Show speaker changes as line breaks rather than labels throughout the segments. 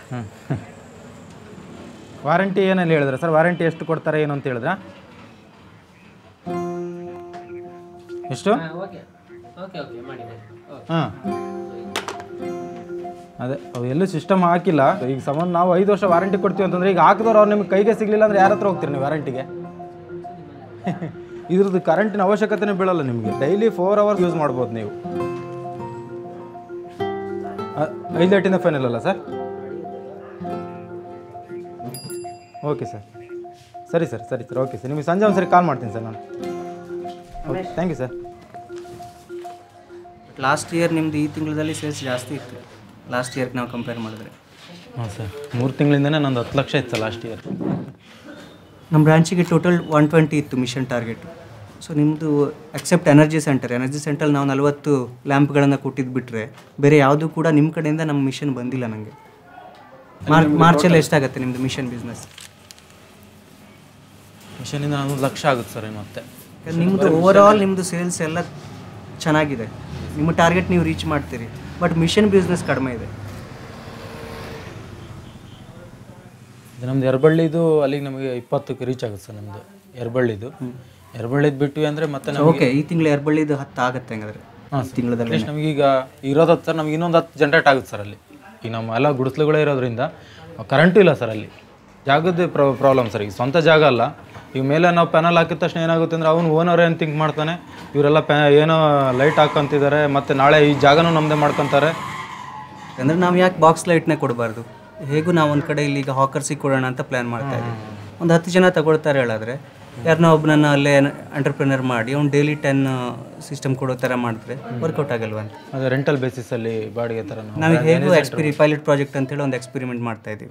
warranty ಏನಲ್ಲಿ ಹೇಳಿದ್ರೆ sir warranty ಎಷ್ಟು ಕೊಡ್ತಾರೆ ಏನು ಅಂತ ಹೇಳಿದ್ರಾ ಎಷ್ಟು
ಓಕೆ ಓಕೆ ಓಕೆ ಮಾಡಿ ಮಾಡಿ ಓಕೆ
ಹಾಂ ಅದೇ ಅವು ಎಲ್ಲೂ ಸಿಸ್ಟಮ್ ಹಾಕಿಲ್ಲ ಈಗ ಸಂಬಂಧ ನಾವು ಐದು ವರ್ಷ ವಾರಂಟಿ ಕೊಡ್ತೀವಿ ಅಂತಂದ್ರೆ ಈಗ ಹಾಕಿದವ್ರು ಅವ್ರು ನಿಮ್ಗೆ ಕೈಗೆ ಸಿಗಲಿಲ್ಲ ಅಂದ್ರೆ ಯಾರ ಹತ್ರ ಹೋಗ್ತೀರಿ ನೀವು ವಾರಂಟಿಗೆ ಇದ್ರದ್ದು ಕರೆಂಟಿನ ಅವಶ್ಯಕತೆನೇ ಬೀಳಲ್ಲ ನಿಮಗೆ ಡೈಲಿ ಫೋರ್ ಅವರ್ಸ್ ಯೂಸ್ ಮಾಡ್ಬೋದು ನೀವು ಅ- ಐದು ಲೈಟಿಂದ ಫೈನಲ್ ಅಲ್ಲ ಸರ್ ಓಕೆ ಸರ್ ಸರಿ ಸರ್ ಸರಿ ಸರ್ ಓಕೆ ಸರ್ ನಿಮಗೆ ಸಂಜೆ ಒಂದು ಸರಿ ಕಾಲ್ ಮಾಡ್ತೀನಿ ಸರ್ ನಾನು okay thank you sir
last year ನಿಮ್ಮದು ಈ ತಿಂಗಳಲ್ಲಿ ಸೇಲ್ಸ್ ಜಾಸ್ತಿ ಇತ್ತು ಲಾಸ್ಟ್ ಇಯರ್ಗೆ ನಾವು ಕಂಪೇರ್ ಮಾಡಿದ್ರೆ
ಹಾಂ ಸರ್ ಮೂರು ತಿಂಗಳಿಂದನೇ ನಂದು ಹತ್ತು ಲಕ್ಷ ಇತ್ತು ಲಾಸ್ಟ್ ಇಯರ್
ನಮ್ಮ ಬ್ರಾಂಚಿಗೆ ಟೋಟಲ್ ಒನ್ ಟ್ವೆಂಟಿ ಇತ್ತು ಮಿಷನ್ ಟಾರ್ಗೆಟು ಸೊ ನಿಮ್ಮದು accept energy centre energy centre ನಾವು ನಲವತ್ತು ಲ್ಯಾಂಪ್ಗಳನ್ನು ಕೊಟ್ಟಿದ್ದು ಬಿಟ್ಟರೆ ಬೇರೆ ಯಾವುದೂ ಕೂಡ ನಿಮ್ಮ ಕಡೆಯಿಂದ ನಮ್ಮ ಮಿಷನ್ ಬಂದಿಲ್ಲ ನನಗೆ ಮಾರ್ಚ್ ಮಾರ್ಚಲ್ಲಿ ಎಷ್ಟಾಗುತ್ತೆ ನಿಮ್ಮದು ಮಿಷನ್ ಬಿಸ್ನೆಸ್
ಮಿಷನಿಂದ ಒಂದು ಲಕ್ಷ ಆಗುತ್ತೆ ಸರ್ ಇನ್ನು ಮತ್ತೆ
ನಿಮ್ಮದು ಓವರ್ ಆಲ್ ನಿಮ್ಮದು ಸೇಲ್ಸ್ ಎಲ್ಲ ಚೆನ್ನಾಗಿದೆ ನಿಮ್ಮ ಟಾರ್ಗೆಟ್ ನೀವು ರೀಚ್ ಮಾಡ್ತೀರಿ ಬಟ್ ಮಿಷನ್ ಬಿಸ್ನೆಸ್ ಕಡಿಮೆ ಇದೆ
ಇದು ನಮ್ದು ಎರ್ಬಳ್ಳಿದು ಅಲ್ಲಿಗೆ ನಮಗೆ ಇಪ್ಪತ್ತಕ್ಕೆ ರೀಚ್ ಆಗುತ್ತೆ ಸರ್ ನಮ್ಮದು ಎರ್ಬಳ್ಳಿದು ಎರ್ಬಳ್ಳಿದು ಬಿಟ್ವಿ ಅಂದರೆ ಮತ್ತೆ ನಮಗೆ
ಓಕೆ ಈ ತಿಂಗಳು ಎರ್ಬಳ್ಳಿದು ಹತ್ತು ಆಗುತ್ತೆ ಹಂಗಾದ್ರೆ
ಹಾಂ
ತಿಂಗಳದಲ್ಲಿ
ಅಟ್ಲೀಸ್ಟ್ ನಮಗೀಗ ಇರೋದು ಹತ್ತು ಸರ್ ನಮ್ಗೆ ಇನ್ನೊಂದು ಹತ್ತು ಜನ್ರೇಟ್ ಆಗುತ್ತೆ ಸರ್ ಅಲ್ಲಿ ಈಗ ನಮ್ಮ ಎಲ್ಲ ಗುಡಿಸ್ಲುಗಳೇ ಇರೋದ್ರಿಂದ ಕರೆಂಟು ಇಲ್ಲ ಸರ್ ಅಲ್ಲಿ ಜಾಗದ ಪ್ರಾಬ್ಲಮ್ ಸರ್ ಈಗ ಸ್ವಂತ ಜಾಗ ಅಲ್ಲ ಈಗ ಮೇಲೆ ನಾವು ಪ್ಯಾನಲ್ ಹಾಕಿದ ತಕ್ಷಣ ಏನಾಗುತ್ತೆ ಅಂದರೆ ಅವ್ನು ಓನರ್ ಏನು ಥಿಂಕ್ ಮಾಡ್ತಾನೆ ಇವರೆಲ್ಲ ಪ್ಯಾ ಏನೋ ಲೈಟ್ ಹಾಕೊಂತಿದ್ದಾರೆ ಮತ್ತು ನಾಳೆ ಈ ಜಾಗನೂ ನಮ್ಮದೇ ಮಾಡ್ಕೊತಾರೆ
ಅಂದರೆ ನಾವು ಯಾಕೆ ಬಾಕ್ಸ್ ಲೈಟ್ನೇ ಕೊಡಬಾರ್ದು ಹೇಗೂ ನಾವು ಒಂದು ಕಡೆ ಇಲ್ಲಿ ಈಗ ಹಾಕರ್ಸಿಗೆ ಕೊಡೋಣ ಅಂತ ಪ್ಲ್ಯಾನ್ ಮಾಡ್ತಾ ಇದ್ದೀವಿ ಒಂದು ಹತ್ತು ಜನ ತಗೊಳ್ತಾರೆ ಹೇಳಿದ್ರೆ ಯಾರನ್ನ ಒಬ್ಬನನ್ನ ಅಲ್ಲೇ ಎಂಟರ್ಪ್ರಿನರ್ ಮಾಡಿ ಅವ್ನು ಡೈಲಿ ಟೆನ್ ಸಿಸ್ಟಮ್ ಕೊಡೋ ಥರ ಮಾಡಿದ್ರೆ ವರ್ಕೌಟ್ ಆಗಲ್ವಾ ಅಂತ
ಅದೇ ರೆಂಟಲ್ ಬೇಸಿಸಲ್ಲಿ ಬಾಡಿಗೆ ಥರ ನಾವು
ನಾವು ಹೇಗೂ ಎಕ್ಸ್ಪಿರಿ ಪೈಲಟ್ ಪ್ರಾಜೆಕ್ಟ್ ಅಂತೇಳಿ ಒಂದು ಎಕ್ಸ್ಪೆರಿಮೆಂಟ್ ಮಾಡ್ತಾ ಇದ್ದೀವಿ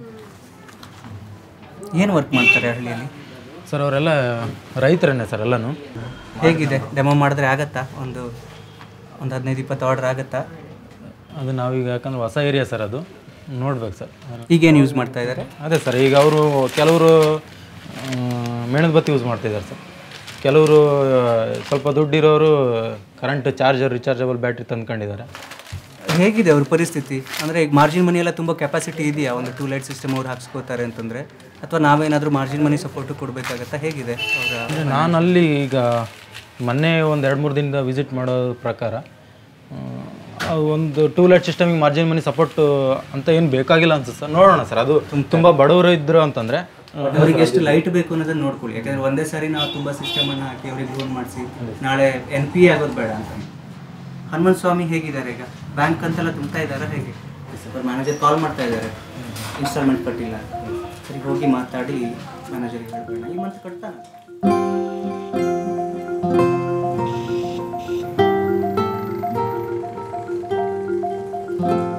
ಏನು ವರ್ಕ್ ಮಾಡ್ತಾರೆ ಹಳ್ಳಿಯಲ್ಲಿ
ಸರ್ ಅವರೆಲ್ಲ ರೈತರನ್ನೇ ಸರ್ ಎಲ್ಲನೂ
ಹೇಗಿದೆ ಡೆಮೋ ಮಾಡಿದ್ರೆ ಆಗತ್ತಾ ಒಂದು ಒಂದು ಹದಿನೈದು ಇಪ್ಪತ್ತು ಆರ್ಡರ್ ಆಗತ್ತಾ
ಅದು ನಾವೀಗ ಯಾಕಂದ್ರೆ ಹೊಸ ಏರಿಯಾ ಸರ್ ಅದು ನೋಡ್ಬೇಕು ಸರ್
ಈಗೇನು ಯೂಸ್ ಮಾಡ್ತಾ ಇದ್ದಾರೆ
ಅದೇ ಸರ್ ಈಗ ಅವರು ಕೆಲವರು ಮೇಣದ ಬತ್ತಿ ಯೂಸ್ ಮಾಡ್ತಿದ್ದಾರೆ ಸರ್ ಕೆಲವರು ಸ್ವಲ್ಪ ದುಡ್ಡಿರೋರು ಕರೆಂಟ್ ಚಾರ್ಜರ್ ರಿಚಾರ್ಜಬಲ್ ಬ್ಯಾಟ್ರಿ ತಂದ್ಕೊಂಡಿದ್ದಾರೆ
ಹೇಗಿದೆ ಅವ್ರ ಪರಿಸ್ಥಿತಿ ಅಂದರೆ ಈಗ ಮಾರ್ಜಿನ್ ಮನಿ ಎಲ್ಲ ತುಂಬ ಕೆಪಾಸಿಟಿ ಇದೆಯಾ ಒಂದು ಟೂ ಲೈಟ್ ಸಿಸ್ಟಮ್ ಅವ್ರು ಹಾಕ್ಸ್ಕೋತಾರೆ ಅಂತಂದರೆ ಅಥವಾ ನಾವೇನಾದರೂ ಮಾರ್ಜಿನ್ ಮನಿ ಸಪೋರ್ಟು ಕೊಡಬೇಕಾಗತ್ತಾ ಹೇಗಿದೆ ಅವರ
ಅಂದರೆ ನಾನು ಅಲ್ಲಿ ಈಗ ಮೊನ್ನೆ ಒಂದು ಎರಡು ಮೂರು ದಿನದ ವಿಸಿಟ್ ಮಾಡೋ ಪ್ರಕಾರ ಆ, ಅದು ಒಂದು ಟೂ ಲೈಟ್ ಸಿಸ್ಟಮಿಗೆ ಮಾರ್ಜಿನ್ ಮನಿ ಸಪೋರ್ಟ್ ಅಂತ ಏನು ಬೇಕಾಗಿಲ್ಲ ಅನ್ಸುತ್ತೆ ಸರ್ ನೋಡೋಣ ಸರ್ ಅದು ತುಂಬ ಬಡವರು ಇದ್ರು ಅಂತಂದರೆ
ಅವರಿಗೆ ಎಷ್ಟು ಲೈಟ್ ಬೇಕು ಅನ್ನೋದನ್ನ ನೋಡ್ಕೊಳ್ಳಿ ಯಾಕಂದ್ರೆ ಒಂದೇ ಸಾರಿ ನಾವು ತುಂಬ ಸಿಸ್ಟಮನ್ನು ಹಾಕಿ ಅವ್ರಿಗೆ ಲೋನ್ ಮಾಡಿಸಿ ನಾಳೆ ಎನ್ ಪಿ ಆಗೋದು ಬೇಡ ಅಂತ ಹನುಮಂತ ಸ್ವಾಮಿ ಹೇಗಿದ್ದಾರೆ ಈಗ ಬ್ಯಾಂಕ್ ಅಂತೆಲ್ಲ ತುಂಬ್ತಾ ಇದ್ದಾರೆ ಹೇಗೆ ಅವ್ರ ಮ್ಯಾನೇಜರ್ ಕಾಲ್ ಮಾಡ್ತಾ ಇದ್ದಾರೆ ಇನ್ಸ್ಟಾಲ್ಮೆಂಟ್ ಕಟ್ಟಿಲ್ಲ ಸರಿ ಹೋಗಿ ಮಾತಾಡಿ ಮ್ಯಾನೇಜರ್ಗೆ ಹೇಳ್ಬೇಡ ಈ ಮಂತ್ ಕಟ್ತಾನೆ
ಆ